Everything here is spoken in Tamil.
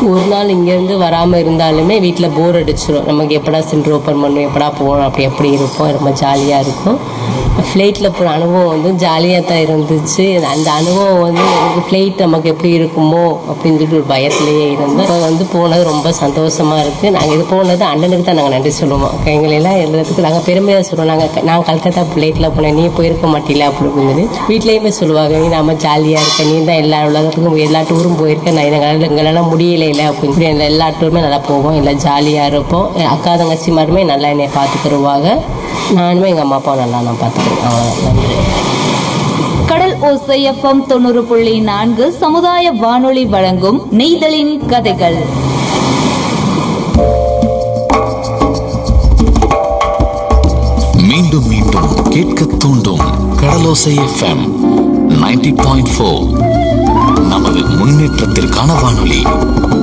ஒரு நாள் இங்கேருந்து வராமல் இருந்தாலுமே வீட்டில் போர் அடிச்சிடும் நமக்கு எப்படா சென்டர் ஓப்பன் பண்ணும் எப்படா போகணும் அப்படி எப்படி இருக்கும் ரொம்ப ஜாலியாக இருக்கும் ஃப்ளைட்டில் போகிற அனுபவம் வந்து ஜாலியாக தான் இருந்துச்சு அந்த அனுபவம் வந்து எனக்கு ஃப்ளைட் நமக்கு எப்படி இருக்குமோ அப்படின்னு சொல்லிட்டு ஒரு பயத்திலேயே இருந்தோம் இப்போ வந்து போனது ரொம்ப சந்தோஷமாக இருக்குது நாங்கள் இது போனது அண்ணனுக்கு தான் நாங்கள் நன்றி சொல்லுவோம் எங்களெல்லாம் எல்லாத்துக்கும் நாங்கள் பெருமையாக சொல்லுவோம் நாங்கள் நான் கல்கத்தா ஃப்ளைட்டில் போனேன் நீ போயிருக்க மாட்டீல அப்படின்னு வீட்லேயுமே சொல்லுவாங்க நீ நம்ம ஜாலியாக இருக்க நீ தான் எல்லா உலகத்துக்கும் எல்லா டூரும் போயிருக்க நான் எங்களால் எங்களால் முடியல இல்லை அப்படின்னு சொல்லி எல்லா- எல்லா டூருமே நல்லா போவோம் எல்லாம் ஜாலியாக இருப்போம் என் அக்கா தங்கச்சி மாதிரிமே நல்லா என்னை பார்த்துக்கிருவாங்க நானுமே எங்கள் அம்மா அப்பாவும் நல்லா நான் பார்த்துக்கிறேன் அவ்வளோதான் நன்றி கடல் ஓசை எஃப்எம் தொண்ணூறு புள்ளி நான்கு சமுதாய வானொலி வழங்கும் நெய்தலின் கதைகள் மீண்டும் மீண்டும் கேட்க தூண்டும் கடலோசை எஃப்எம் 90.4 பாயிண்ட் நமது முன்னேற்றத்திற்கான வானொலி